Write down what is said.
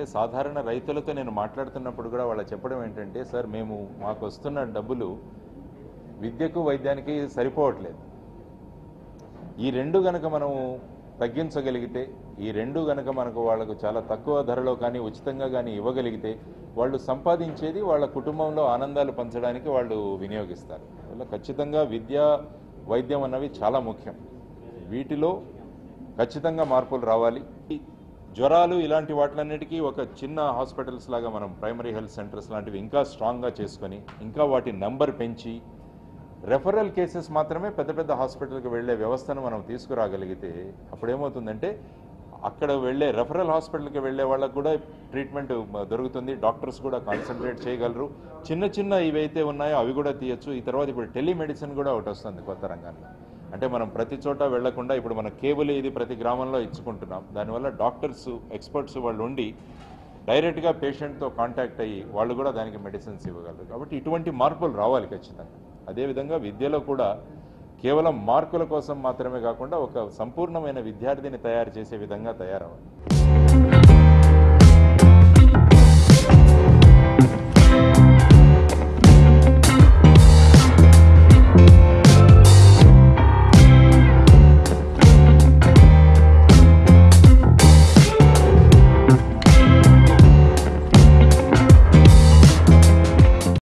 అంటే సాధారణ రైతులతో నేను మాట్లాడుతున్నప్పుడు కూడా వాళ్ళు చెప్పడం ఏంటంటే సార్ మేము మాకు వస్తున్న డబ్బులు విద్యకు వైద్యానికి సరిపోవట్లేదు ఈ రెండు గనక మనం తగ్గించగలిగితే ఈ రెండు గనక మనకు వాళ్ళకు చాలా తక్కువ ధరలో కానీ ఉచితంగా కానీ ఇవ్వగలిగితే వాళ్ళు సంపాదించేది వాళ్ళ కుటుంబంలో ఆనందాలు పంచడానికి వాళ్ళు వినియోగిస్తారు వల్ల ఖచ్చితంగా విద్య వైద్యం అన్నవి చాలా ముఖ్యం వీటిలో ఖచ్చితంగా మార్పులు రావాలి ఈ జ్వరాలు ఇలాంటి వాటిలన్నిటికీ ఒక చిన్న హాస్పిటల్స్ లాగా మనం ప్రైమరీ హెల్త్ సెంటర్స్ లాంటివి ఇంకా స్ట్రాంగ్గా చేసుకొని ఇంకా వాటి నంబర్ పెంచి రెఫరల్ కేసెస్ మాత్రమే పెద్ద పెద్ద హాస్పిటల్కి వెళ్ళే వ్యవస్థను మనం తీసుకురాగలిగితే అప్పుడు ఏమవుతుందంటే అక్కడ వెళ్ళే రెఫరల్ హాస్పిటల్కి వెళ్ళే వాళ్ళకు కూడా ట్రీట్మెంట్ దొరుకుతుంది డాక్టర్స్ కూడా కాన్సన్ట్రేట్ చేయగలరు చిన్న చిన్న ఇవైతే ఉన్నాయో అవి కూడా తీయచ్చు ఈ తర్వాత ఇప్పుడు టెలిమెడిసిన్ కూడా ఒకటి వస్తుంది కొత్త రంగాల్లో అంటే మనం ప్రతి చోట వెళ్లకుండా ఇప్పుడు మన కేబుల్ ఇది ప్రతి గ్రామంలో ఇచ్చుకుంటున్నాం దానివల్ల డాక్టర్స్ ఎక్స్పర్ట్స్ వాళ్ళు ఉండి డైరెక్ట్గా పేషెంట్తో కాంటాక్ట్ అయ్యి వాళ్ళు కూడా దానికి మెడిసిన్స్ ఇవ్వగలరు కాబట్టి ఇటువంటి మార్పులు రావాలి ఖచ్చితంగా అదేవిధంగా విద్యలో కూడా కేవలం మార్కుల కోసం మాత్రమే కాకుండా ఒక సంపూర్ణమైన విద్యార్థిని తయారు చేసే విధంగా తయారవ్వాలి